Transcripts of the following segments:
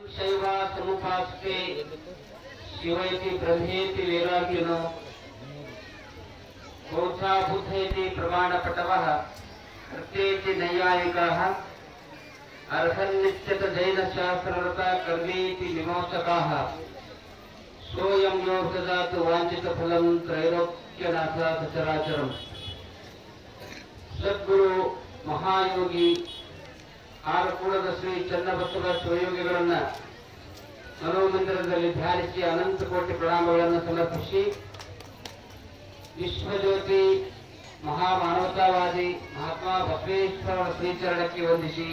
ಶೈವ ಸಮುಪಾಸ್ತೆ ಶಿವೈತಿ ಬ್ರಹ್ಮೇತಿ ವೇದಾಗಿನೋ ಬೌದ್ಧ ಬುದ್ಧೈತಿ ಪ್ರಮಾಣಪಟವಃ ಕರ್ತೇತಿ ನೈಯಾಯಿಕಾಃ ಅರ್ಹನ್ನಿತ್ಯತ ಜೈನಶಾಸ್ತ್ರರತ ಕರ್ಮೇತಿ ಮೀಮಾಂಸಕಾಃ ಸೋಯಂ ಯೋ ದದಾತು ವಾಂಛಿತ ಫಲಂ ತ್ರೈಲೋಕ್ಯನಾಥ ಸಚರಾಚರಂ ಸದ್ಗುರು ಮಹಾಯೋಗಿ ಆರಕೂಡದ ಶ್ರೀ ಚನ್ನಬಸವ ಶಿವಯೋಗಿಗಳನ್ನ ಮನೋಮಂದಿರದಲ್ಲಿ ಧ್ಯಾನಿಸಿ ಅನಂತ ಕೋಟಿ ಪ್ರಣಾಮಗಳನ್ನು ಸಮರ್ಪಿಸಿ ವಿಶ್ವಜ್ಯೋತಿ ಮಹಾಮಾನವತಾವಾದಿ ಮಹಾತ್ಮ ಬಸವೇಶ್ವರ ಶ್ರೀಚರಣಕ್ಕೆ ವಂದಿಸಿ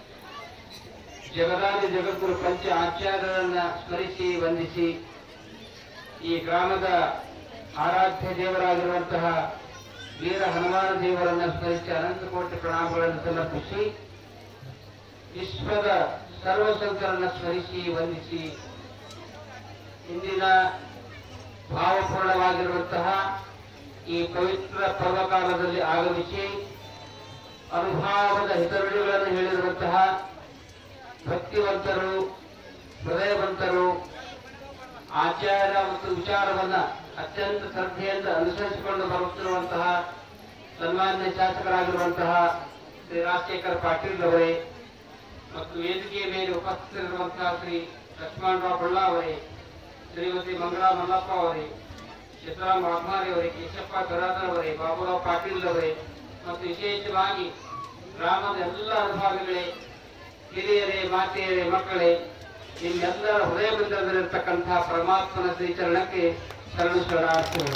ಜಗದಾದಿ ಜಗದ್ಗುರು ಪಂಚ ಆಚಾರ್ಯರನ್ನ ಸ್ಮರಿಸಿ ವಂದಿಸಿ ಈ ಗ್ರಾಮದ ಆರಾಧ್ಯ ದೇವರಾಗಿರುವಂತಹ ವೀರ ಹನುಮಾನ ದೇವರನ್ನ ಸ್ಮರಿಸಿ ಅನಂತ ಕೋಟಿ ಪ್ರಣಾಮಗಳನ್ನು ಸಮರ್ಪಿಸಿ ವಿಶ್ವದ ಸರ್ವಸಂತರನ್ನ ಸ್ಮರಿಸಿ ವಂದಿಸಿ ಇಂದಿನ ಭಾವಪೂರ್ಣವಾಗಿರುವಂತಹ ಈ ಪವಿತ್ರ ಪರ್ವಕಾಲದಲ್ಲಿ ಆಗಮಿಸಿ ಅನುಭಾವದ ಹಿತನುಡಿಗಳನ್ನು ಹೇಳಿರುವಂತಹ ಭಕ್ತಿವಂತರು ಹೃದಯವಂತರು ಆಚಾರ ಮತ್ತು ವಿಚಾರವನ್ನ ಅತ್ಯಂತ ಶ್ರದ್ಧೆಯಿಂದ ಅನುಸರಿಸಿಕೊಂಡು ಬರುತ್ತಿರುವಂತಹ ಸನ್ಮಾನ್ಯ ಶಾಸಕರಾಗಿರುವಂತಹ ಶ್ರೀ ರಾಜಶೇಖರ್ ಪಾಟೀಲ್ ಅವರೇ ಮತ್ತು ವೇದಿಕೆಯ ಮೇಲೆ ಉಪಸ್ಥಿತರಿರುವಂತಹ ಶ್ರೀ ಲಕ್ಷ್ಮಣರಾವ್ ಬಳ್ಳ ಅವರೇ ಶ್ರೀಮತಿ ಮಂಗಳಾ ಮಲ್ಲಪ್ಪ ಅವರೇ ಸಿದ್ದರಾಮ ವಾಘಮಾರಿ ಅವರೇ ಕೇಶಪ್ಪ ಗರಾದರ್ ಅವರೇ ಬಾಬುರಾವ್ ಪಾಟೀಲ್ ಅವರೇ ಮತ್ತು ವಿಶೇಷವಾಗಿ ಗ್ರಾಮದ ಎಲ್ಲ ಅನುಭಾವಿಗಳೇ ಹಿರಿಯರೇ ಮಾತೆಯರೇ ಮಕ್ಕಳೇ ನಿಮ್ಮೆಲ್ಲರ ಹೃದಯ ಮಂದಿರದಲ್ಲಿರ್ತಕ್ಕಂತಹ ಪರಮಾತ್ಮನ ಶ್ರೀಚರಣಕ್ಕೆ ಶರಣು ಶರಣಾರ್ಥಿಗಳು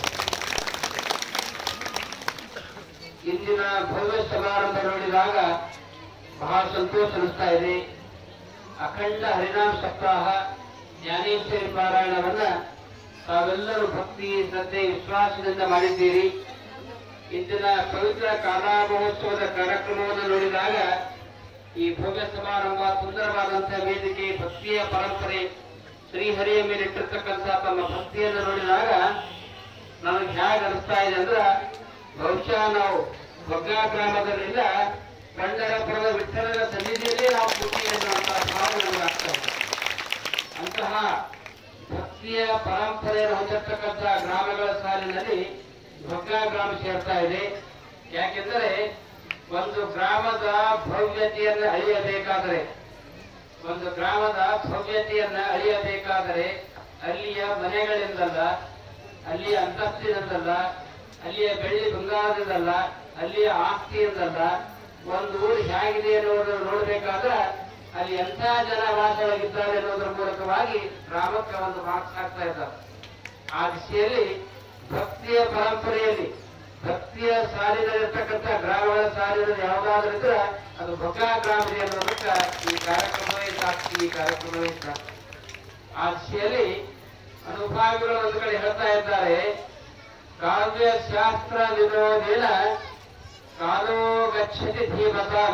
ಇಂದಿನ ಭವ್ಯ ಸಮಾರಂಭ ನೋಡಿದಾಗ ಬಹಳ ಸಂತೋಷ ಅನಿಸ್ತಾ ಇದೆ ಅಖಂಡ ಹರಿನಾಮ ಸಪ್ತಾಹ ಜ್ಞಾನೇಶ್ವರಿ ಪಾರಾಯಣವನ್ನ ತಾವೆಲ್ಲರೂ ಭಕ್ತಿ ಶ್ರದ್ಧೆ ವಿಶ್ವಾಸದಿಂದ ಮಾಡಿದ್ದೀರಿ ಇಂದಿನ ಪವಿತ್ರ ಕಾಲಾ ಮಹೋತ್ಸವದ ಕಾರ್ಯಕ್ರಮವನ್ನು ನೋಡಿದಾಗ ಈ ಭವ್ಯ ಸಮಾರಂಭ ಸುಂದರವಾದಂತಹ ವೇದಿಕೆ ಭಕ್ತಿಯ ಪರಂಪರೆ ಶ್ರೀಹರಿಯ ಮೇಲೆ ಇಟ್ಟಿರ್ತಕ್ಕಂತಹ ತಮ್ಮ ಭಕ್ತಿಯನ್ನು ನೋಡಿದಾಗ ನನಗೆ ಹೇಗೆ ಅನಿಸ್ತಾ ಇದೆ ಅಂದ್ರೆ ಬಹುಶಃ ನಾವು ಬಗ್ಗಾ ಗ್ರಾಮದಲ್ಲಿಂದ ಪಂಡರಪುರದ ವಿಠಲನ ಸನ್ನಿಧಿಯಲ್ಲಿ ನಾವು ಕೂತಿ ಎನ್ನುವಂತಹ ಭಾವ ನಮಗೆ ಆಗ್ತಾ ಇದೆ ಅಂತಹ ಭಕ್ತಿಯ ಪರಂಪರೆಯನ್ನು ಹೊಂದಿರತಕ್ಕಂತಹ ಗ್ರಾಮಗಳ ಸಾಲಿನಲ್ಲಿ ಬಗ್ಗಾ ಗ್ರಾಮ ಸೇರ್ತಾ ಇದೆ ಯಾಕೆಂದರೆ ಒಂದು ಗ್ರಾಮದ ಭವ್ಯತೆಯನ್ನು ಅಳಿಯಬೇಕಾದರೆ ಒಂದು ಗ್ರಾಮದ ಭವ್ಯತೆಯನ್ನ ಅಳಿಯಬೇಕಾದರೆ ಅಲ್ಲಿಯ ಮನೆಗಳಿಂದಲ್ಲ ಅಲ್ಲಿಯ ಅಂತಸ್ತಿನಿಂದಲ್ಲ ಅಲ್ಲಿಯ ಬೆಳ್ಳಿ ಬಂಗಾರದಿಂದಲ್ಲ ಅಲ್ಲಿಯ ಆಸ್ತಿಯಿಂದಲ್ಲ ಒಂದು ಊರು ಹೇಗಿದೆ ಅನ್ನೋದನ್ನು ನೋಡಬೇಕಾದ್ರೆ ಅಲ್ಲಿ ಎಂಥ ಜನ ವಾಸವಾಗಿದ್ದಾರೆ ಅನ್ನೋದರ ಮೂಲಕವಾಗಿ ಗ್ರಾಮಕ್ಕೆ ಒಂದು ಮಾರ್ಕ್ಸ್ ಹಾಕ್ತಾ ಇದ್ದಾರೆ ಆ ದಿಶೆಯಲ್ಲಿ ಭಕ್ತಿಯ ಪರಂಪರೆಯಲ್ಲಿ ಭಕ್ತಿಯ ಸಾಲಿನಲ್ಲಿರ್ತಕ್ಕಂಥ ಗ್ರಾಮಗಳ ಸಾಲಿನಲ್ಲಿ ಯಾವುದಾದ್ರೂ ಇದ್ರೆ ಅದು ಬೊಗ್ಗಾ ಗ್ರಾಮದ ಅನ್ನೋದಕ್ಕೆ ಈ ಕಾರ್ಯಕ್ರಮವೇ ಸಾಕ್ಷಿ ಈ ಕಾರ್ಯಕ್ರಮವೇ ಸಾಕ್ಷಿ ಆ ದಿಶೆಯಲ್ಲಿ ಅನುಭಾವಿಗಳು ಒಂದು ಕಡೆ ಹೇಳ್ತಾ ಇದ್ದಾರೆ ಕಾವ್ಯ ಶಾಸ್ತ್ರ ವಿರೋಧಿನ ಕಾಲೋ ಗಚ್ಚತಿ ಧೀಮತಾಂ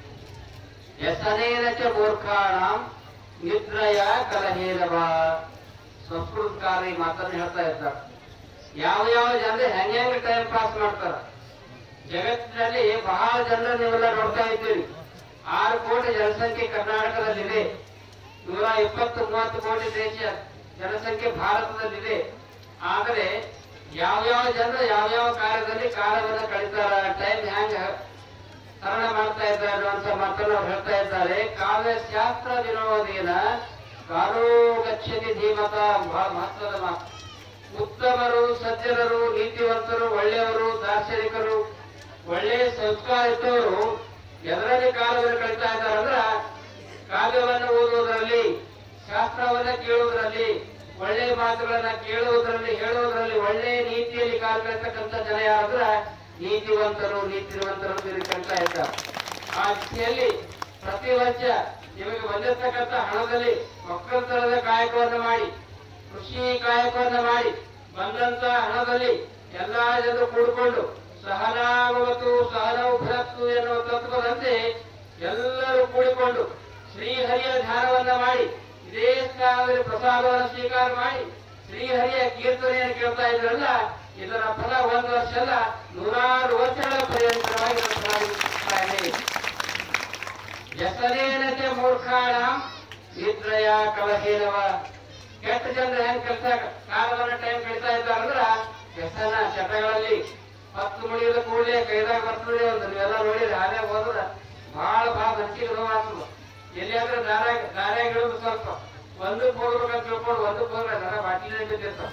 ವ್ಯಸನೇನ ಚ ಮೂರ್ಖಾಣಂ ನಿದ್ರಯ ಕಲಹೇನವ ಸಂಸ್ಕೃತಕಾರ ಈ ಮಾತನ್ನು ಹೇಳ್ತಾ ಇದ್ದಾರೆ ಯಾವ ಯಾವ ಜನರು ಹೆಂಗೆ ಹೆಂಗೆ ಟೈಮ್ ಪಾಸ್ ಮಾಡ್ತಾರ ಜಗತ್ತಿನಲ್ಲಿ ಬಹಳ ಜನರು ನೀವೆಲ್ಲ ನೋಡ್ತಾ ಇದ್ದೀರಿ ಆರು ಕೋಟಿ ಜನಸಂಖ್ಯೆ ಕರ್ನಾಟಕದಲ್ಲಿದೆ ನೂರ ಇಪ್ಪತ್ತು ಮೂವತ್ತು ಕೋಟಿ ದೇಶ ಜನಸಂಖ್ಯೆ ಭಾರತದಲ್ಲಿದೆ ಆದರೆ ಯಾವ್ಯಾವ ಜನರು ಯಾವ್ಯಾವ ಕಾರ್ಯದಲ್ಲಿ ಕಾಲವನ್ನು ಕಳೀತಾರ ಟೈಮ್ ಹ್ಯಾಂಗ ಹರಣ ಮಾಡ್ತಾ ಇದ್ದಾರೆ ಅನ್ನುವಂತ ಮಾತನ್ನು ಅವ್ರು ಹೇಳ್ತಾ ಇದ್ದಾರೆ ಕಾವ್ಯ ಶಾಸ್ತ್ರ ವಿರೋಧಿನ ಕಾಲೋ ಗಚ್ಚತಿ ಧೀಮತ ಬಹಳ ಮಹತ್ವದ ಮಾತು ಉತ್ತಮರು ಸಜ್ಜನರು ನೀತಿವಂತರು ಒಳ್ಳೆಯವರು ದಾರ್ಶನಿಕರು ಒಳ್ಳೆಯ ಸಂಸ್ಕಾರ ಇದ್ದವರು ಎದರಲ್ಲಿ ಕಾಲವನ್ನು ಕಳೀತಾ ಇದ್ದಾರೆ ಅಂದ್ರ ಕಾವ್ಯವನ್ನು ಓದುವುದರಲ್ಲಿ ಶಾಸ್ತ್ರವನ್ನ ಕೇಳುವುದರಲ್ಲಿ ಒಳ್ಳೆಯ ಮಾತುಗಳನ್ನ ಕೇಳುವುದರಲ್ಲಿ ಹೇಳುವುದರಲ್ಲಿ ಒಳ್ಳೆಯ ನೀತಿಯಲ್ಲಿ ಕಾಲ ಕಳಿತಕ್ಕಂಥ ಜನ ಯಾರಾದ್ರ ನೀತಿವಂತರು ನೀತಿವಂತರು ಅಂತ ಇಲ್ಲಿ ಕರೀತಾ ಇದ್ದಾರೆ ಆ ದಿಶೆಯಲ್ಲಿ ಪ್ರತಿ ವರ್ಷ ನಿಮಗೆ ಬಂದಿರತಕ್ಕಂಥ ಹಣದಲ್ಲಿ ಒಕ್ಕಲ್ತನದ ಕಾಯಕವನ್ನು ಮಾಡಿ ಕೃಷಿ ಕಾಯಕವನ್ನು ಮಾಡಿ ಬಂದಂತ ಹಣದಲ್ಲಿ ಎಲ್ಲಾ ಜನರು ಕೂಡಿಕೊಂಡು ಸಹನಾಭವತು ಸಹನವು ಭರತ್ತು ಎನ್ನುವ ತತ್ವದಂತೆ ಎಲ್ಲರೂ ಕೂಡಿಕೊಂಡು ಶ್ರೀಹರಿಯ ಧ್ಯಾನವನ್ನ ಮಾಡಿ ಇದೇ ಸ್ಥಾನದಲ್ಲಿ ಪ್ರಸಾದವನ್ನು ಸ್ವೀಕಾರ ಮಾಡಿ ಶ್ರೀಹರಿಯ ಕೀರ್ತನೆಯನ್ನು ಕೇಳ್ತಾ ಇದ್ರಲ್ಲ ಇದರ ಫಲ ಒಂದು ವರ್ಷ ಅಲ್ಲ ನೂರಾರು ವರ್ಷಗಳ ಪರ್ಯಂತರವಾಗಿ ಇದರ ಫಲ ಸಿಗ್ತಾ ಇದೆ. ವ್ಯಸನೇನ ಚ ಮೂರ್ಖಾಣ ನಿದ್ರಯ ಕಲಹೀನವ ಕೆಟ್ಟ ಜನರು ಹೆಂಗ್ ಕೆಲಸ ಕಾಲವನ್ನ ಟೈಮ್ ಕಳೀತಾ ಇದ್ದಾರಂದ್ರ ವ್ಯಸನ ಚಟಗಳಲ್ಲಿ ಹತ್ತು ಮುಡಿಯೋದ ಕೂಡಲೇ ಕೈದಾಗ ಬರ್ತದೆ ಒಂದು ನೀವೆಲ್ಲ ನೋಡಿದ್ರೆ ಹಾಗೆ ಹೋದ್ರ ಬಹಳ ಬಹಳ ಮನಸ್ಸಿಗೆ ನೋವಾಗ್ತದ ಎಲ್ಲಿಯಾದ್ರೂ ದಾರ ದಾರ್ಯಾಗ ಇಳಿದು ಸ್ವಲ್ಪ ಒಂದಕ್ಕೆ ಹೋಗ್ಬೇಕಂತ ತಿಳ್ಕೊಂಡು ಒಂದಕ್ಕೆ ಹೋದ್ರೆ ದರ ಬಾಟ್ಲಿನೇ ಬಿದ್ದಿರ್ತಾವ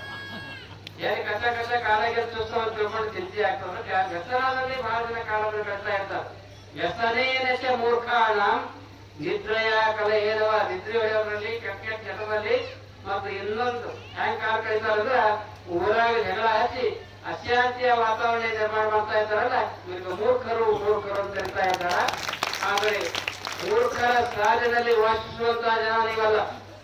ಏನ್ ಕಷ್ಟ ಕಷ್ಟ ಕಾಲಾಗೆ ಚುಸ್ತ ಅಂತ ತಿಳ್ಕೊಂಡು ಚಿಂತೆ ಆಗ್ತದೆ ವ್ಯಸನದಲ್ಲಿ ಬಹಳ ಜನ ಕಾಲದಲ್ಲಿ ಕಳ್ತಾ ಇರ್ತಾರೆ ವ್ಯಸನೇನಚ ಮೂರ್ಖಾಣ ನಿದ್ರೆಯ ಕಲೆಯೇನವ ನಿದ್ರೆ ಹೊಡೆಯೋದ್ರಲ್ಲಿ ಕೆಟ್ಟ ಕೆಟ್ಟ ಚಟದಲ್ಲಿ ಮತ್ತು ಇನ್ನೊಂದು ಹ್ಯಾಂಗ್ ಕಾಲ ಕಳೀತಾರಂದ್ರ ಊರಾಗ ಜಗಳ ಹಚ್ಚಿ ಅಶಾಂತಿಯ ವಾತಾವರಣ ನಿರ್ಮಾಣ ಮಾಡ್ತಾ ಇದ್ದಾರಲ್ಲ ಇವ್ರಿಗೆ ಮೂರ್ಖರು ಮೂರ್ಖರು ಅಂತ ಕರಿತಾ ಇದ್ದಾರ ಆದ್ರೆ ಮೂರ್ಖರ ಸಾಲಿನಲ್ಲಿ ವಾಸಿಸುವಂತಹ ಜನ ನೀವಲ್ಲ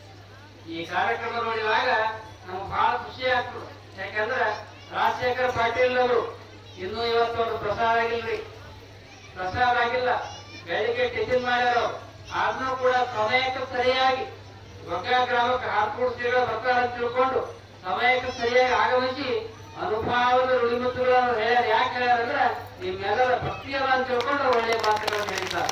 ಈ ಕಾರ್ಯಕ್ರಮ ನೋಡಿದಾಗ ನಮ್ಗೆ ಬಹಳ ಖುಷಿ ಆಗ್ತದೆ ಯಾಕಂದ್ರೆ ರಾಜಶೇಖರ್ ಪಾಟೀಲ್ ಅವರು ಇನ್ನೂ ಇವತ್ತು ಒಂದು ಪ್ರಸಾರ ಆಗಿಲ್ರಿ ಪ್ರಸಾರ ಆಗಿಲ್ಲ ಬೆಳಿಗ್ಗೆ ಟಿಫಿನ್ ಮಾಡ್ಯಾರ ಆದ್ರೂ ಕೂಡ ಸಮಯಕ್ಕೆ ಸರಿಯಾಗಿ ಒಗ್ಗ ಗ್ರಾಮಕ್ಕೆ ಹಾರ್ಪೂಡ್ ಶ್ರೀಗಳು ಬರ್ತಾರ ಅಂತ ತಿಳ್ಕೊಂಡು ಸಮಯಕ್ಕೆ ಸರಿಯಾಗಿ ಆಗಮಿಸಿ ಅನುಭವದ ನುಡಿಮುತ್ತುಗಳನ್ನು ಹೇಳ್ಯಾರ ಯಾಕೆ ಹೇಳ್ಯಾರ ಅಂದ್ರೆ ನಿಮ್ಮೆಲ್ಲರ ಭಕ್ತಿಯಲ್ಲ ಅಂತ ತಿಳ್ಕೊಂಡು ಒಳ್ಳೆಯ ಮಾತುಗಳನ್ನು ಹೇಳಿದ್ದಾರೆ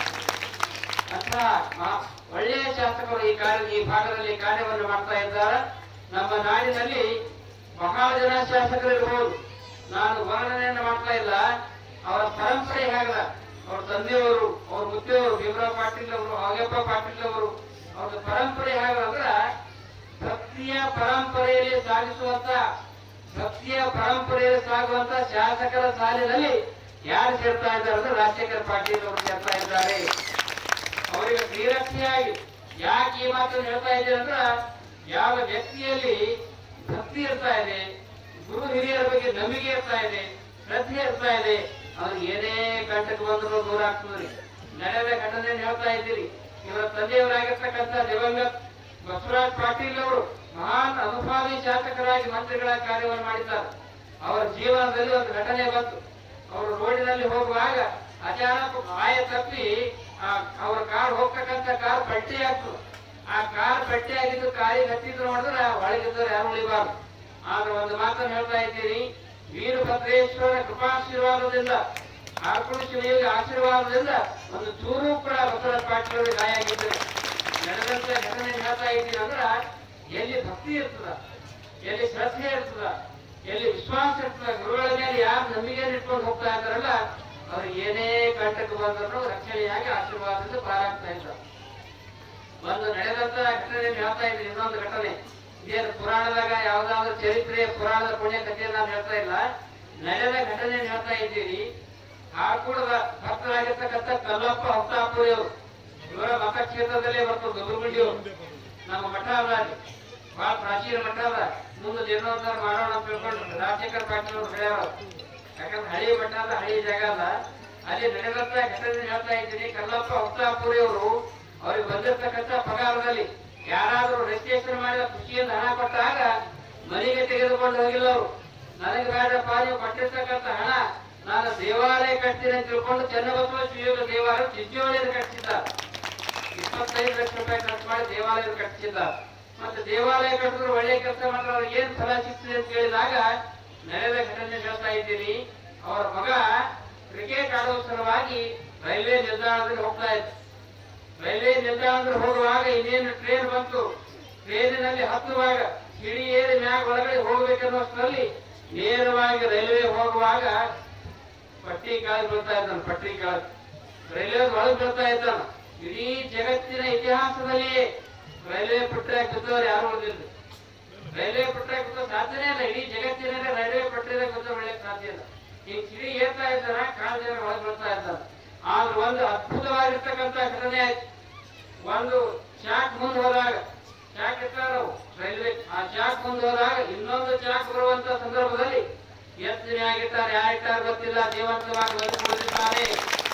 ಅಥವಾ ಮಾ- ಒಳ್ಳೆಯ ಶಾಸಕರು ಈ ಕಾರ್ಯ ಈ ಭಾಗದಲ್ಲಿ ಕಾರ್ಯವನ್ನು ಮಾಡ್ತಾ ಇದ್ದಾರೆ ನಮ್ಮ ನಾಡಿನಲ್ಲಿ ಬಹಳ ಜನ ಶಾಸಕರು ಇರಬಹುದು ನಾನು ವರ್ಣನೆಯನ್ನು ಮಾಡ್ತಾ ಇಲ್ಲ ಅವರ ಪರಂಪರೆ ಹೇಗದ ಅವ್ರ ತಂದೆಯವರು ಅವ್ರ ಮುದ್ದೆಯವರು ಭೀಮರಾವ್ ಪಾಟೀಲ್ ಅವರು ಹಾಗಪ್ಪ ಪಾಟೀಲ್ ಅವರು ಅವ್ರ ಪರಂಪರೆ ಹೇಗದ ಅಂದ್ರ ಭಕ್ತಿಯ ಪರಂಪರೆಯಲ್ಲಿ ಸಾಗಿಸುವಂತ ಭಕ್ತಿಯ ಪರಂಪರೆಯಲ್ಲಿ ಸಾಗುವಂತ ಶಾಸಕರ ಸಾಲಿನಲ್ಲಿ ಯಾರು ಸೇರ್ತಾ ಇದ್ದಾರೆ ಅಂದ್ರೆ ರಾಜಶೇಖರ್ ಪಾಟೀಲ್ ಅವರು ಸೇರ್ತಾ ಇದ್ದಾರೆ ಅವರಿಗೆ ಶ್ರೀರಕ್ಷೆಯಾಗಿ ಯಾಕೆ ಈ ಮಾತನ್ನು ಹೇಳ್ತಾ ಇದ್ದೇನೆ ಅಂದ್ರ ಯಾವ ವ್ಯಕ್ತಿಯಲ್ಲಿ ಭಕ್ತಿ ಇರ್ತಾ ಇದೆ ಗುರು ಹಿರಿಯರ ಬಗ್ಗೆ ನಂಬಿಕೆ ಇರ್ತಾ ಇದೆ ಶ್ರದ್ಧೆ ಇರ್ತಾ ಇದೆ ಅವ್ರಿಗೆ ಏನೇ ಕಂಟಕ ಬಂದರೂ ದೂರ ಆಗ್ತದ್ರಿ ನಡೆದ ಘಟನೆಯನ್ನು ಹೇಳ್ತಾ ಇದ್ದೀರಿ ಇವರ ತಂದೆಯವರಾಗಿರ್ತಕ್ಕಂಥ ದಿವಂಗತ್ ಬಸವರಾಜ್ ಪಾಟೀಲ್ ಅವರು ಮಹಾನ್ ಅನುಭಾವಿ ಶಾಸಕರಾಗಿ ಮಂತ್ರಿಗಳ ಕಾರ್ಯವನ್ನು ಮಾಡಿದ್ದಾರೆ ಅವರ ಜೀವನದಲ್ಲಿ ಒಂದು ಘಟನೆ ಬಂತು ಅವರು ರೋಡಿನಲ್ಲಿ ಹೋಗುವಾಗ ಅಚಾನಕ್ ಮಾಯ ತಪ್ಪಿ ಆ ಅವ್ರ ಕಾರ್ ಹೋಗ್ತಕ್ಕಂತ ಕಾರ್ ಪಟ್ಟಿ ಆಗ್ತದೆ ಆ ಕಾರ್ ಪಟ್ಟಿ ಆಗಿದ್ದು ಕಾರಿಗೆ ಹತ್ತಿದ್ರು ನೋಡಿದ್ರೆ ಒಳಗಿದ್ದವ್ರು ಯಾರು ಉಳಿಬಾರ್ದು ಆದ್ರೆ ಒಂದು ಮಾತನ್ನು ಹೇಳ್ತಾ ಇದ್ದೀನಿ ವೀರಭದ್ರೇಶ್ವರ ಕೃಪಾಶೀರ್ವಾದದಿಂದ ಆರ್ಕುಳ ಶಿವಯೋಗಿ ಆಶೀರ್ವಾದದಿಂದ ಒಂದು ಚೂರು ಕೂಡ ಬಸವರಾಜ ಪಾಟೀಲ್ ಅವರಿಗೆ ಗಾಯ ಆಗಿದ್ದಾರೆ ನಡೆದಂತ ಘಟನೆ ಹೇಳ್ತಾ ಇದ್ದೀನಿ ಅಂದ್ರ ಎಲ್ಲಿ ಭಕ್ತಿ ಇರ್ತದ ಎಲ್ಲಿ ಶ್ರದ್ಧೆ ಇರ್ತದ ಎಲ್ಲಿ ವಿಶ್ವಾಸ ಇರ್ತದ ಗುರುಗಳ ಮೇಲೆ ಯಾರು ನಂಬಿಕೆ ಇಟ್ಕೊಂಡು ಹೋಗ್ತಾ ಇದ್ದಾರಲ್ಲ ಅವ್ರಿಗೆ ಏನೇ ಕಂಟಕ ಬಂದರೂ ರಕ್ಷಣೆಯಾಗಿ ಆಶೀರ್ವಾದದಿಂದ ಪಾರಾಗ್ತಾ ಇದ್ದಾರೆ ಒಂದು ನಡೆದಂತ ಘಟನೆಯನ್ನು ಹೇಳ್ತಾ ಇದ್ದೀನಿ ಇನ್ನೊಂದು ಘಟನೆ ಇದೇನು ಪುರಾಣದಾಗ ಯಾವ್ದಾದ್ರು ಚರಿತ್ರೆ ಪುರಾಣದ ಪುಣ್ಯ ಕಥೆಯನ್ನು ನಾನು ಹೇಳ್ತಾ ಇಲ್ಲ ನಡೆದ ಘಟನೆಯನ್ನು ಹೇಳ್ತಾ ಇದ್ದೀನಿ ಹಾಕೂಡದ ಭಕ್ತರಾಗಿರ್ತಕ್ಕಂಥ ಕಲ್ಲಪ್ಪ ಹೊತ್ತಾಪುರಿ ಅವರು ಇವರ ಮತಕ್ಷೇತ್ರದಲ್ಲೇ ಬರ್ತದೆ ದುರ್ಗುಂಡಿಯವರು ನಮ್ಮ ಮಠ ಅದ ಅಲ್ಲಿ ಬಹಳ ಪ್ರಾಚೀನ ಮಠ ಅದ ಮುಂದೆ ಜೀರ್ಣೋದ್ಧಾರ ಮಾಡೋಣ ಅಂತ ತಿಳ್ಕೊಂಡು ರಾಜಶೇಖರ್ ಪಾಟೀಲ್ ಅವರು ಹೇಳ್ಯಾರ ಯಾಕಂದ್ರೆ ಹಳಿ ಮಠ ಅದ ಹಳಿ ಜಾಗ ಅದ ಅಲ್ಲಿ ನಡೆದಂತ ಘಟನೆ ಹೇಳ್ತಾ ಇದ್ದೀನಿ ಕಲ್ಲಪ್ಪ ಹೊತ್ತಾಪುರಿ ಅವರು ಅವ್ರಿಗೆ ಬಂದಿರತಕ್ಕಂಥ ಪಗಾರದಲ್ಲಿ ಯಾರಾದ್ರೂ ರಿಜಿಸ್ಟ್ರೇಷನ್ ಮಾಡಿದ ಖುಷಿಯಿಂದ ಹಣ ಕೊಟ್ಟಾಗ ಮನೆಗೆ ತೆಗೆದುಕೊಂಡು ಹೋಗಿಲ್ಲ ಅವರು ನನಗೆ ಬೇಡಪ್ಪ ನೀವು ಕೊಟ್ಟಿರ್ತಕ್ಕಂಥ ಹಣ ನಾನು ದೇವಾಲಯ ಕಟ್ತೀನಿ ಅಂತ ತಿಳ್ಕೊಂಡು ಚನ್ನಬಸವ ಶಿವಯೋಗ ದೇವಾಲಯ ಚಿಂಚೋಳಿಯನ್ನು ಕಟ್ಟಿಸಿದ್ದಾರೆ ಇಪ್ಪತ್ತೈದು ಲಕ್ಷ ರೂಪಾಯಿ ಖರ್ಚು ಮಾಡಿ ದೇವಾಲಯ ಕಟ್ಟಿಸಿದ್ದಾರೆ ಮತ್ತೆ ದೇವಾಲಯ ಕಟ್ಟಿದ್ರೆ ಒಳ್ಳೆ ಕೆಲಸ ಮಾಡಿದ್ರೆ ಅವ್ರಿಗೆ ಏನ್ ಫಲ ಸಿಗ್ತದೆ ಅಂತ ಕೇಳಿದಾಗ ನಡೆದ ಘಟನೆ ಹೇಳ್ತಾ ಇದ್ದೀನಿ ಅವರ ಮಗ ಕ್ರಿಕೆಟ್ ಆಡುವ ಸಲುವಾಗಿ ರೈಲ್ವೆ ನಿಲ್ದಾಣದಲ್ಲಿ ಹೋಗ್ತಾ ಇದ್ದ ರೈಲ್ವೆ ನಿಲ್ದಾಣದಲ್ಲಿ ಹೋಗುವಾಗ ಇನ್ನೇನು ಟ್ರೈನ್ ಬಂತು ಟ್ರೈನಿನಲ್ಲಿ ಹತ್ತುವಾಗ ಸಿಡಿ ಏರಿ ಮ್ಯಾಗ ಒಳಗಡೆ ಹೋಗ್ಬೇಕನ್ನುವಷ್ಟರಲ್ಲಿ ನೇರವಾಗಿ ರೈಲ್ವೆ ಹೋಗುವಾಗ ಪಟ್ಟಿ ಕಾಳು ಬೀಳ್ತಾ ಇದ್ದಾನೆ ಪಟ್ಟಿ ಕಾಳು ರೈಲ್ವೆ ಒಳಗೆ ಬೀಳ್ತಾ ಇದ್ದಾನ ಇಡೀ ಜಗತ್ತಿನ ಇತಿಹಾಸದಲ್ಲಿ ರೈಲ್ವೆ ಪಟ್ಟ್ಯಾಗ ಬಿದ್ದವ್ರು ಯಾರು ಉಳಿದಿಲ್ಲ ರೈಲ್ವೆ ಪಟ್ಟ್ಯಾಗ ಬಿದ್ದ ಸಾಧ್ಯನೇ ಇಲ್ಲ ಇಡೀ ಜಗತ್ತಿನಲ್ಲಿ ರೈಲ್ವೆ ಪಟ್ಟ್ಯಾಗ ಬಿದ್ದ ಒಳ್ಳೆ ಸಾಧ್ಯ ಇಲ್ಲ ಈಗ ಸಿಡಿ ಏರ್ತಾ ಇದ್ದಾನ ಕಾಳು ಜನ ಒಳಗೆ ಬೀಳ್ತಾ ಇದ್ದಾನ ಆದ್ರೆ ಒಂದು ಅದ್ಭುತವಾಗಿರ್ತಕ್ಕಂಥ ಘಟನೆ ಆಯ್ತು ಒಂದು ಚಾಕ್ ಮುಂದೆ ಹೋದಾಗ ಚಾಕ್ ಇರ್ತಾರವು ರೈಲ್ವೆ ಆ ಚಾಕ್ ಮುಂದೆ ಹೋದಾಗ ಇನ್ನೊಂದು ಚಾಕ್ ಬರುವಂತ ಸಂದರ್ಭದಲ್ಲಿ ಎಷ್ಟು ಜನ ಆಗಿರ್ತಾರೆ ಯಾರಿರ್ತಾರೆ ಗೊತ್ತಿಲ್ಲ ಜೀವಂತವಾಗಿ ಬದುಕುಳಿದಿದ್ದಾರೆ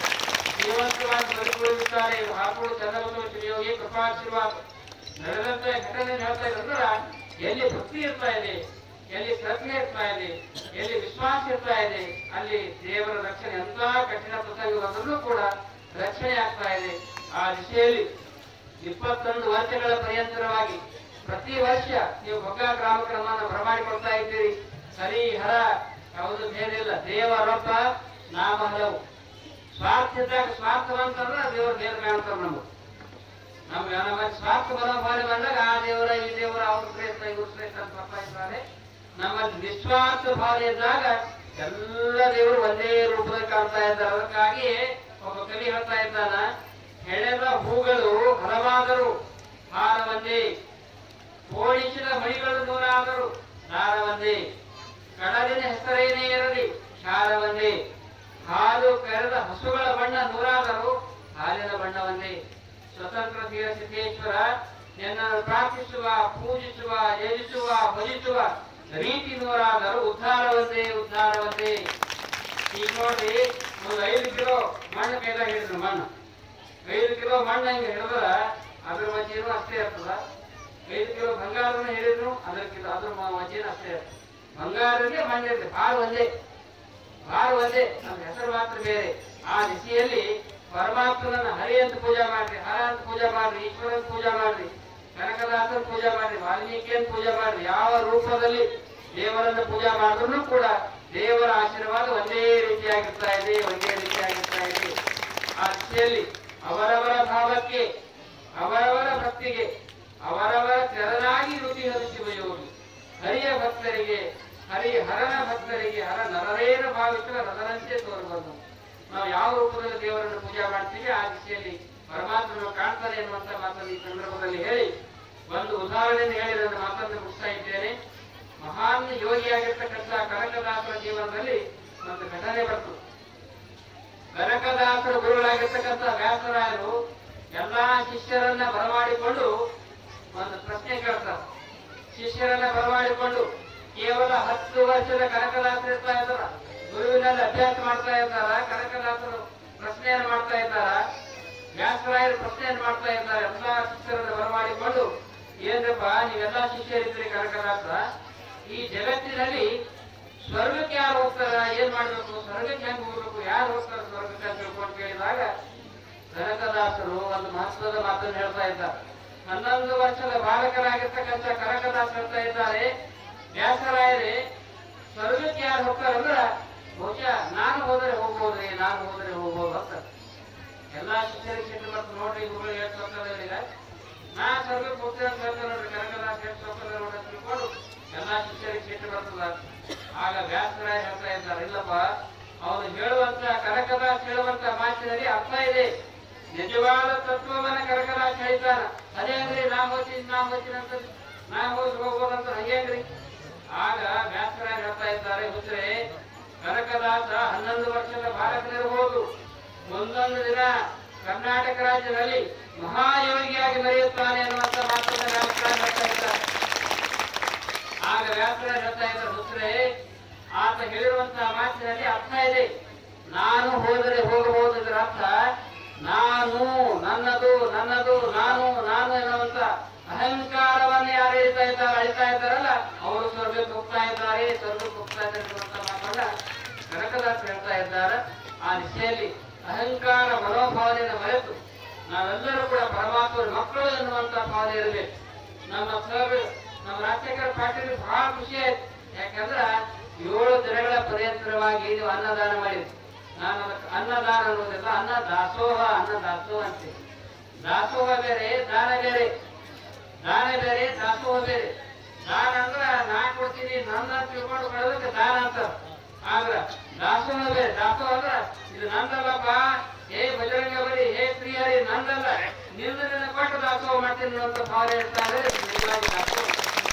ಜೀವಂತವಾಗಿ ಬದುಕುಳಿದಿದ್ದಾರೆ ಹಾಕೊಂಡು ಚಂದ್ರಬಸವ ಶ್ರೀಯೋಗಿ ಕೃಪಾಶೀರ್ವಾದ ನಡೆದಂತ ಘಟನೆ ಹೇಳ್ತಾ ಇದ್ರೆ ಎಲ್ಲಿ ಭಕ್ತಿ ಇರ್ತಾ ಇದೆ ಎಲ್ಲಿ ಶ್ರದ್ಧೆ ಇರ್ತಾ ಇದೆ ಎಲ್ಲಿ ವಿಶ್ವಾಸ ಇರ್ತಾ ಇದೆ ಅಲ್ಲಿ ದೇವರ ರಕ್ಷಣೆ ಎಂತ ಕಠಿಣ ಪ್ರಸಂಗ ಬಂದರೂ ಕೂಡ ರಕ್ಷಣೆ ಆಗ್ತಾ ಇದೆ ಆ ದಿಶೆಯಲ್ಲಿ ಇಪ್ಪತ್ತೊಂದು ವರ್ಷಗಳ ಪರ್ಯಂತರವಾಗಿ ಪ್ರತಿ ವರ್ಷ ನೀವು ಬೊಗ್ಗ ಗ್ರಾಮಕ್ಕೆ ನಮ್ಮನ್ನು ಬರಮಾಡಿಕೊಳ್ತಾ ಇದ್ದೀರಿ ಸರಿ ಹರ ಯಾವುದು ಭೇದ ಇಲ್ಲ ದೇವರೊಬ್ಬ ನಾಮ ಹಲವು ಸ್ವಾರ್ಥ ಇದ್ದಾಗ ಸ್ವಾರ್ಥವಂತಂದ್ರೆ ದೇವರು ಬೇರೆ ಕಾಣ್ತಾರೆ ನಮ್ಗೆ ನಮ್ಗೆ ನಮ್ಮ ಸ್ವಾರ್ಥ ಮನೋಭಾವನೆ ಬಂದಾಗ ಆ ದೇವರ ಈ ದೇವರ ಅವ್ರ ಶ್ರೇಷ್ಠ ಇವ್ರ ಶ್ರೇಷ್ಠ ಅಂತ ಪಪ್ಪಾಯಿಸ್ತಾರೆ ನಮ್ಮಲ್ಲಿ ನಿಸ್ವಾರ್ಥ ಭಾವನೆ ಇದ್ದಾಗ ಎಲ್ಲ ದೇವರು ಒಂದೇ ರೂಪದಲ್ಲಿ ಕಾಣ್ತಾ ಇದ್ದಾರೆ ಅದಕ್ಕಾಗಿ ಒಬ್ಬ ಕವಿ ಹೇಳ್ತಾ ಇದ್ದಾನ ಹೆಣೆದ ಹೂಗಳು ಹಲವಾದರು ಹಾರ ಒಂದೇ ಪೋಣಿಸಿದ ಮಣಿಗಳು ನೂರಾದರು ದಾರ ಒಂದೇ ಕಡಲಿನ ಹೆಸರೇನೇ ಇರಲಿ ಶಾರ ಒಂದೇ ಹಾಲು ಕರೆದ ಹಸುಗಳ ಬಣ್ಣ ನೂರಾದರು ಹಾಲಿನ ಬಣ್ಣ ಒಂದೇ ಸ್ವತಂತ್ರ ತೀರ ಸಿದ್ದೇಶ್ವರ ನಿನ್ನನ್ನು ಪ್ರಾರ್ಥಿಸುವ ಪೂಜಿಸುವ ಯಜಿಸುವ ಭಜಿಸುವ ರೀತಿ ನೂರಾದರು ಉದ್ಧಾರ ಒಂದೇ ಉದ್ಧಾರ ಒಂದೇ ಈಗ ನೋಡ್ರಿ ಒಂದು ಐದು ಕಿಲೋ ಮಣ್ಣು ಕೈದಾಗ ಹಿಡಿದ್ರು ಮಣ್ಣು ಐದು ಕಿಲೋ ಮಣ್ಣು ಹಿಂಗೆ ಹಿಡಿದ್ರ ಅದ್ರ ಮಜ್ಜಿನೂ ಅಷ್ಟೇ ಇರ್ತದ ಐದು ಕಿಲೋ ಬಂಗಾರವನ್ನು ಹಿಡಿದ್ರು ಅದ್ರ ಕಿಲೋ ಅದ್ರ ಮ- ಮಜ್ಜಿನೂ ಅಷ್ಟೇ ಇರ್ತದೆ ಬಂಗಾರಕ್ಕೆ ಮಣ್ಣಿರ್ತದೆ ಭಾಳ ಒಂದೇ ಭಾಳ ಒಂದೇ ನಮ್ಮ ಹೆಸರು ಮಾತ್ರ ಬೇರೆ ಆ ದಿಶೆಯಲ್ಲಿ ಪರಮಾತ್ಮನನ್ನ ಹರಿ ಅಂತ ಪೂಜೆ ಮಾಡ್ರಿ ಹರ ಅಂತ ಪೂಜೆ ಮಾಡ್ರಿ ಈಶ್ವರನ್ ಪೂಜೆ ಮಾಡ್ರಿ ಕನಕದಾಸನ್ ಪೂಜೆ ಮಾಡ್ರಿ ವಾಲ್ಮೀಕಿಯನ್ ಪೂಜೆ ಮಾಡ್ರಿ ಯಾವ ರೂಪದಲ್ಲಿ ದೇವರನ್ನ ಪೂಜೆ ಮಾಡಿದ್ರು ಕೂಡ ದೇವರ ಆಶೀರ್ವಾದ ಒಂದೇ ರೀತಿಯಾಗಿರ್ತಾ ಇದೆ ಒಂದೇ ರೀತಿಯಾಗಿರ್ತಾ ಇದೆ ಆ ದಿಶೆಯಲ್ಲಿ ಅವರವರ ಭಾವಕ್ಕೆ ಅವರವರ ಭಕ್ತಿಗೆ ಅವರವರ ತೆರನಾಗಿ ರುಚಿ ಹರಿಸುವ ಯೋಗಿ ಹರಿಯ ಭಕ್ತರಿಗೆ ಹರಿ ಹರನ ಭಕ್ತರಿಗೆ ಹರ ನರರೇನ ಭಾವಿಸುವ ನರನಂತೆ ತೋರಬಂದು ನಾವು ಯಾವ ರೂಪದಲ್ಲಿ ದೇವರನ್ನು ಪೂಜೆ ಮಾಡ್ತೀವಿ ಆ ದಿಶೆಯಲ್ಲಿ ಪರಮಾತ್ಮನು ಕಾಣ್ತಾನೆ ಎನ್ನುವಂತ ಮಾತನ್ನು ಈ ಸಂದರ್ಭದಲ್ಲಿ ಹೇಳಿ ಒಂದು ಉದಾಹರಣೆಯನ್ನು ಹೇಳಿ ನನ್ನ ಮಾತನ್ನು ಮುಗಿಸ್ತಾ ಇದ್ದೇನೆ ಮಹಾನ್ ಯೋಗಿಯಾಗಿರ್ತಕ್ಕಂಥ ಕನಕದಾಸರ ಜೀವನದಲ್ಲಿ ಒಂದು ಘಟನೆ ಬಂತು ಕನಕದಾಸರ ಗುರುಗಳಾಗಿರ್ತಕ್ಕಂಥ ವ್ಯಾಸರಾಯರು ಎಲ್ಲಾ ಶಿಷ್ಯರನ್ನ ಬರಮಾಡಿಕೊಂಡು ಒಂದು ಪ್ರಶ್ನೆ ಕೇಳ್ತಾರೆ ಶಿಷ್ಯರನ್ನ ಬರಮಾಡಿಕೊಂಡು ಕೇವಲ ಹತ್ತು ವರ್ಷದ ಕನಕದಾಸರು ಇರ್ತಾ ಇದ್ದಾರ ಗುರುವಿನಲ್ಲಿ ಅಭ್ಯಾಸ ಮಾಡ್ತಾ ಇದ್ದಾರ ಕನಕದಾಸರು ಪ್ರಶ್ನೆಯನ್ನು ಮಾಡ್ತಾ ಇದ್ದಾರ ವ್ಯಾಸರಾಯರು ಪ್ರಶ್ನೆಯನ್ನು ಮಾಡ್ತಾ ಇದ್ದಾರೆ ಎಲ್ಲಾ ಶಿಷ್ಯರನ್ನ ಬರಮಾಡಿಕೊಂಡು ಏನ್ರಪ್ಪ ನೀವೆಲ್ಲಾ ಶಿಷ್ಯರಿದ್ರಿ ಕನಕದಾಸ ಈ ಜಗತ್ತಿನಲ್ಲಿ ಸ್ವರ್ಗಕ್ಕೆ ಯಾರು ಹೋಗ್ತಾರ ಏನ್ ಮಾಡ್ಬೇಕು ಸ್ವರ್ಗಕ್ಕೆ ಹೆಂಗ್ ಹೋಗ್ಬೇಕು ಯಾರು ಹೋಗ್ತಾರ ಸ್ವರ್ಗಕ್ಕೆ ಅಂತ ತಿಳ್ಕೊಂಡು ಕೇಳಿದಾಗ ಕನಕದಾಸರು ಒಂದು ಮಹತ್ವದ ಮಾತನ್ನು ಹೇಳ್ತಾ ಇದ್ದಾರೆ ಹನ್ನೊಂದು ವರ್ಷದ ಬಾಲಕರಾಗಿರ್ತಕ್ಕಂಥ ಕನಕದಾಸ ಹೇಳ್ತಾ ಇದ್ದಾರೆ ವ್ಯಾಸರಾಯರೇ ಸ್ವರ್ಗಕ್ಕೆ ಯಾರು ಹೋಗ್ತಾರಂದ್ರ ಬಹುಶಃ ನಾನು ಹೋದರೆ ಹೋಗ್ಬೋದ್ರಿ ನಾನು ಹೋದರೆ ಹೋಗ್ಬೋದು ಅಂತ ಎಲ್ಲಾ ಶಿಷ್ಯರಿಗೆ ಸಿಟ್ಟು ಬರ್ತು ನೋಡ್ರಿ ಗುರುಗಳು ಎಷ್ಟು ಹೋಗ್ತದೆ ನಾ ಸ್ವರ್ಗಕ್ಕೆ ಹೋಗ್ತೇನೆ ಅಂತ ಹೇಳ್ತಾರೆ ನೋಡ್ರಿ ಕನಕದಾಸ ಎಷ್ಟು ಹೋಗ್ತದೆ ನೋಡ್ರಿ ಅಂತ ತಿಳ್ಕೊಂಡು ಎಲ್ಲಾ ಶಿಷ್ಯರಿಗೆ ಸಿಟ್ಟು ಬರ್ತದ ಆಗ ವ್ಯಾಸರಾಯ ಹೇಳ್ತಾ ಇದ್ದಾರೆ ಇಲ್ಲಪ್ಪ ಅವನು ಹೇಳುವಂತ ಕನಕದಾಸ ಹೇಳುವಂತ ಮಾತಿನಲ್ಲಿ ಅರ್ಥ ಇದೆ ನಿಜವಾದ ತತ್ವವನ್ನ ಕನಕದಾಸ ಹೇಳಿದ್ದಾನ ಅದೇ ಅಂದ್ರಿ ನಾ ಹೋಗ್ತೀನಿ ನಾ ಹೋಗ್ತೀನಿ ಅಂತ ನಾ ಹೋಗಿ ಹೋಗ್ಬೋದಂತ ಹಂಗೇನ್ರಿ ಆಗ ವ್ಯಾಸರಾಯ ಹೇಳ್ತಾ ಇದ್ದಾರೆ ಹುದ್ರೆ ಕನಕದಾಸ ಹನ್ನೊಂದು ವರ್ಷದ ಬಾಲಕನಿರಬಹುದು ಒಂದೊಂದು ದಿನ ಕರ್ನಾಟಕ ರಾಜ್ಯದಲ್ಲಿ ಮಹಾಯೋಗಿಯಾಗಿ ಮೆರೆಯುತ್ತಾನೆ ಅನ್ನುವಂತ ಮಾತನ್ನ ವ್ಯಾಸರಾಯ ಹೇಳ್ತಾ ಇದ್ದಾರೆ ಆಗ ವ್ಯಾಸರಾಯ ಹೇಳ್ತಾ ಇದ್ದಾರೆ ಹುದ್ರೆ ಆತ ಹೇಳಿರುವಂತಹ ಮಾತಿನಲ್ಲಿ ಅರ್ಥ ಇದೆ ನಾನು ಹೋದರೆ ಹೋಗಬಹುದು ಇದರ ಅರ್ಥ ನಾನು ನನ್ನದು ನನ್ನದು ನಾನು ನಾನು ಎನ್ನುವಂತ ಅಹಂಕಾರವನ್ನು ಯಾರು ಹೇಳ್ತಾ ಇದ್ದಾರೆ ಅಳಿತಾ ಇದ್ದಾರಲ್ಲ ಅವರು ಸ್ವರ್ಗಕ್ಕೆ ಹೋಗ್ತಾ ಇದ್ದಾರೆ ಸ್ವರ್ಗಕ್ಕೆ ಹೋಗ್ತಾ ಇದ್ದಾರೆ ಎನ್ನುವಂತ ಮಾತನ್ನ ಕನಕದಾಸ ಹೇಳ್ತಾ ಇದ್ದಾರೆ ಆ ದಿಶೆಯಲ್ಲಿ ಅಹಂಕಾರ ಮನೋಭಾವನೆಯನ್ನು ಮರೆತು ನಾವೆಲ್ಲರೂ ಕೂಡ ಪರಮಾತ್ಮರ ಮಕ್ಕಳು ಎನ್ನುವಂತ ಭಾವನೆ ಇರಬೇಕು ನಮ್ಮ ಸರ್ ನಮ್ಮ ರಾಜಶೇಖರ ಪಾಟೀಲ್ ಬಹಳ ಖುಷಿ ಆಯ್ತು ಯಾಕಂದ್ರ ಏಳು ದಿನಗಳ ಪರ್ಯಂತರವಾಗಿ ನೀವು ಅನ್ನದಾನ ಮಾಡಿದ್ರಿ ನಾನು ಅದಕ್ಕೆ ಅನ್ನದಾನ ಅನ್ನೋದಿಲ್ಲ ಅನ್ನ ದಾಸೋಹ ಅನ್ನ ದಾಸೋಹ ಅಂತೀವಿ ದಾಸೋಹ ಬೇರೆ ದಾನ ಬೇರೆ ದಾನ ಬೇರೆ ದಾಸೋಹ ಬೇರೆ ದಾನ ಅಂದ್ರ ನಾ ಕೊಡ್ತೀನಿ ನನ್ನ ತಿಳ್ಕೊಂಡು ಕೊಡೋದಕ್ಕೆ ದಾನ ಅಂತ ಆದ್ರ ದಾಸೋಹ ಬೇರೆ ದಾಸೋಹ ಅಂದ್ರ ಇದು ನಂದಲ್ಲಪ್ಪ ಹೇ ಬಜರಂಗ ಬಲಿ ಹೇ ಶ್ರೀಹರಿ ನಂದಲ್ಲ ನಿನ್ನ ನಿನ್ನ ಕೊಟ್ಟು ದಾಸೋಹ ಮಾಡ್ತೀನಿ ಅಂತ ಭಾವನೆ ಇರ್ತಾರೆ ನಿಜವಾಗಿ ದಾಸೋಹ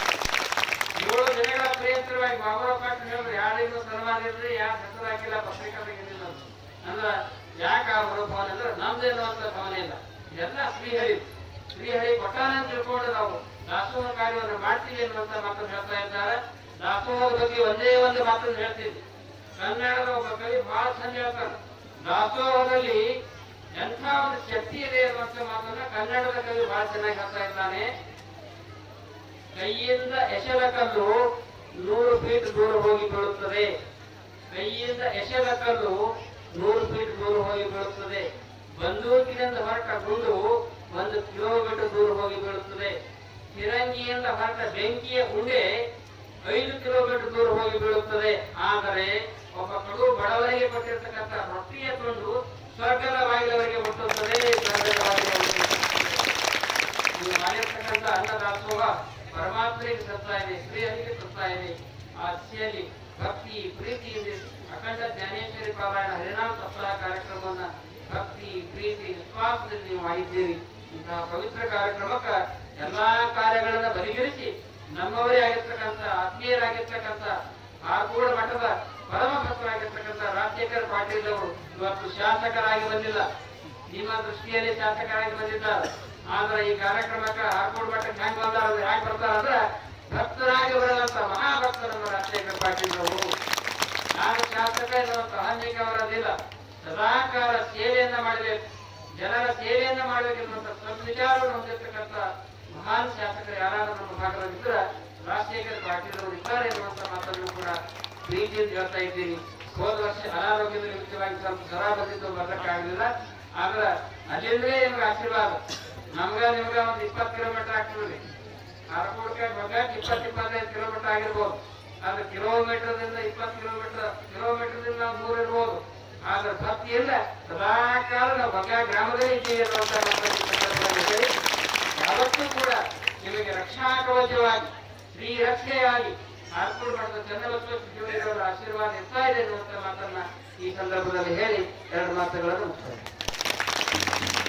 ಏಳು ದಿನಗಳ ಪ್ರಿಯಂತರವಾಗಿ ಬಾಬುರಾವ್ ಪಾಟೀಲ್ ಹೇಳಿದ್ರು ಯಾರಿಗೂ ಸನ್ಮಾನ ಇಲ್ರಿ ಯಾರ ಹೆಸರು ಹಾಕಿಲ್ಲ ಪತ್ರಿಕಾ ತೆಗೆದಿಲ್ಲ ಅಂತ. ಅಂದ್ರ ಯಾಕೆ ಆ ಮನೋಭಾವನೆ ಅಂದ್ರೆ ನಮ್ದೇನು ಅಂತ ಭಾವನೆ ಇಲ್ಲ ಇದೆಲ್ಲ ಶ್ರೀಹರಿ ಶ್ರೀಹರಿ ಕೊಟ್ಟಾನ ಅಂತ ತಿಳ್ಕೊಂಡು ನಾವು ದಾಸೋಹ ಕಾರ್ಯವನ್ನು ಮಾಡ್ತೀವಿ ಅನ್ನುವಂತ ಮಾತನ್ನು ಹೇಳ್ತಾ ಇದ್ದಾರೆ ದಾಸೋಹದ ಬಗ್ಗೆ ಒಂದೇ ಒಂದು ಮಾತನ್ನು ಹೇಳ್ತೀನಿ ಕನ್ನಡದ ಒಬ್ಬ ಕವಿ ಬಹಳ ಚಂದ ಹೇಳ್ತಾನೆ ದಾಸೋಹದಲ್ಲಿ ಎಂಥ ಒಂದು ಶಕ್ತಿ ಇದೆ ಅನ್ನುವಂತ ಮಾತನ್ನ ಕನ್ನಡದ ಕವಿ ಬಹಳ ಚೆನ್ನಾಗಿ ಹೇಳ್ತಾ ಇದ್ದಾನೆ ಕೈಯಿಂದ ಎಸೆದ ಕಲ್ಲು ನೂರು ಫೀಟ್ ದೂರ ಹೋಗಿ ಬೀಳುತ್ತದೆ ಕೈಯಿಂದ ಎಸೆದ ಕಲ್ಲು ನೂರು ಫೀಟ್ ದೂರ ಹೋಗಿ ಬೀಳುತ್ತದೆ ಬಂದೂಕಿನಿಂದ ಹೊರಟ ಗುಂಡು ಒಂದು ಕಿಲೋಮೀಟರ್ ದೂರ ಹೋಗಿ ಬೀಳುತ್ತದೆ ಫಿರಂಗಿಯಿಂದ ಹೊರಟ ಬೆಂಕಿಯ ಉಂಡೆ ಐದು ಕಿಲೋಮೀಟರ್ ದೂರ ಹೋಗಿ ಬೀಳುತ್ತದೆ ಆದರೆ ಒಬ್ಬ ಕಡು ಬಡವರಿಗೆ ಕೊಟ್ಟಿರ್ತಕ್ಕಂಥ ರೊಟ್ಟಿಯ ತುಂಡು ಸ್ವರ್ಗದ ಬಾಗಿಲವರೆಗೆ ಮುಟ್ಟುತ್ತದೆ ಸ್ವರ್ಗದ ಬಾಗಿಲವರೆಗೆ ನೀವು ಮಾಡಿರ್ತಕ್ಕಂಥ ಅನ್ನದಾಸೋಹ ಪರಮಾತ್ಮನಿಗೆ ಸತ್ತಾ ಇದೆ ಶ್ರೀಹರಿಗೆ ಸತ್ತಾ ಇದೆ ಆ ದಿಸೆಯಲ್ಲಿ ಭಕ್ತಿ ಪ್ರೀತಿಯಿಂದ ಅಖಂಡ ಜ್ಞಾನೇಶ್ವರಿ ಪಾರಾಯಣ ಹರಿನಾಮ ಸಪ್ತಾಹ ಕಾರ್ಯಕ್ರಮವನ್ನ ಭಕ್ತಿ ಪ್ರೀತಿ ವಿಶ್ವಾಸದಲ್ಲಿ ನೀವು ಮಾಡಿದ್ದೀರಿ ಇಂತಹ ಪವಿತ್ರ ಕಾರ್ಯಕ್ರಮಕ್ಕ ಎಲ್ಲಾ ಕಾರ್ಯಗಳನ್ನ ಬದಿಗಿರಿಸಿ ನಮ್ಮವರೇ ಆಗಿರ್ತಕ್ಕಂಥ ಆತ್ಮೀಯರಾಗಿರ್ತಕ್ಕಂಥ ಆರ್ಗೂಡ ಮಠದ ಪರಮ ಭಕ್ತರಾಗಿರ್ತಕ್ಕಂಥ ರಾಜಶೇಖರ್ ಪಾಟೀಲ್ ಅವರು ಇವತ್ತು ಶಾಸಕರಾಗಿ ಬಂದಿಲ್ಲ ನಿಮ್ಮ ದೃಷ್ಟಿಯಲ್ಲಿ ಶಾಸಕರಾಗಿ ಬಂದಿದ್ದಾರೆ ಆದ್ರೆ ಈ ಕಾರ್ಯಕ್ರಮಕ್ಕೆ ಆರ್ಗೂಡ್ ಮಠಕ್ಕೆ ಹೆಂಗ್ ಬಂದಾರ ಅಂದ್ರೆ ಹ್ಯಾಂಗ್ ಬರ್ತಾರ ಅಂದ್ರೆ ಭಕ್ತರಾಗಿ ಬರದಂತ ಮಹಾಭಕ್ತ ನಮ್ಮ ರಾಜಶೇಖರ್ ಪಾಟೀಲ್ ಅವರು ನಾನು ಶಾಸಕ ಎನ್ನುವಂತ ಅಹಂಜಿಕೆ ಅವರದಿಲ್ಲ ಸದಾಕಾಲ ಸೇವೆಯನ್ನ ಮಾಡಬೇಕು ಜನರ ಸೇವೆಯನ್ನ ಮಾಡಬೇಕೆನ್ನುವಂತ ಸದ್ವಿಚಾರವನ್ನು ಹೊಂದಿರತಕ್ಕಂಥ ಮಹಾನ್ ಶಾಸಕರು ಯಾರಾದ್ರೂ ನಮ್ಮ ಭಾಗದಲ್ಲಿದ್ದರೆ ರಾಜಶೇಖರ್ ಪಾಟೀಲ್ ಅವರು ಇದ್ದಾರೆ ಎನ್ನುವಂತ ಮಾತನ್ನು ಕೂಡ ಪ್ರೀತಿಯಿಂದ ಹೇಳ್ತಾ ಇದ್ದೀನಿ ಹೋದ ವರ್ಷ ಅನಾರೋಗ್ಯದ ನಿಮಿತ್ತವಾಗಿ ಸ್ವಲ್ಪ ಜ್ವರ ಬಂದಿದ್ದು ಬರ್ಲಿಕ್ಕಾಗಲಿಲ್ಲ ಆದ್ರೆ ಅಲ್ಲಿಂದಲೇ ನಿಮ್ಗೆ ಆಶೀರ್ವಾದ ನಮ್ಗ ನಿಮ್ಗ ಒಂದು ಇಪ್ಪತ್ತು ಕಿಲೋಮೀಟರ್ ಆಗ್ತದೆ ಆರ್ಕೋಡ್ಗೆ ಬಗ್ಗಕ್ಕೆ ಇಪ್ಪತ್ತು ಇಪ್ಪತ್ತೈದು ಕಿಲೋಮೀಟರ್ ಆಗಿರ್ಬೋದು ಆದ್ರೆ ಕಿಲೋಮೀಟರ್ದಿಂದ ಇಪ್ಪತ್ತು ಕಿಲೋಮೀಟರ್ ಕಿಲೋಮೀಟರ್ದಿಂದ ನಾವು ದೂರ ಇರ್ಬೋದು ಆದ್ರೆ ಭಕ್ತಿ ಇಲ್ಲ ಸದಾಕಾಲ ನಾವು ಬಗ್ಗ ಗ್ರಾಮದಲ್ಲಿ ಇದ್ದೀವಿ ಅನ್ನುವಂತ ಮಾತನ್ನ ಈ ಸಂದರ್ಭದಲ್ಲಿ ಹೇಳಿ ಯಾವತ್ತೂ ಕೂಡ ನಿಮಗೆ ರಕ್ಷಾ ಕವಚವಾಗಿ ಶ್ರೀ ರಕ್ಷೆಯಾಗಿ ಆರ್ಕೋಡ್ ಮಾಡಿದ ಚನ್ನಬಸವ ಶಿವಲಿಂಗರ ಆಶೀರ್ವಾದ ಇರ್ತಾ ಇದೆ ಅನ್ನುವಂತ ಮಾತನ್ನ ಈ ಸಂದರ್ಭದಲ್ಲಿ ಹೇಳಿ ಎರಡು ಮಾತುಗಳನ್ನು ಮುಗಿಸ್ತೇನೆ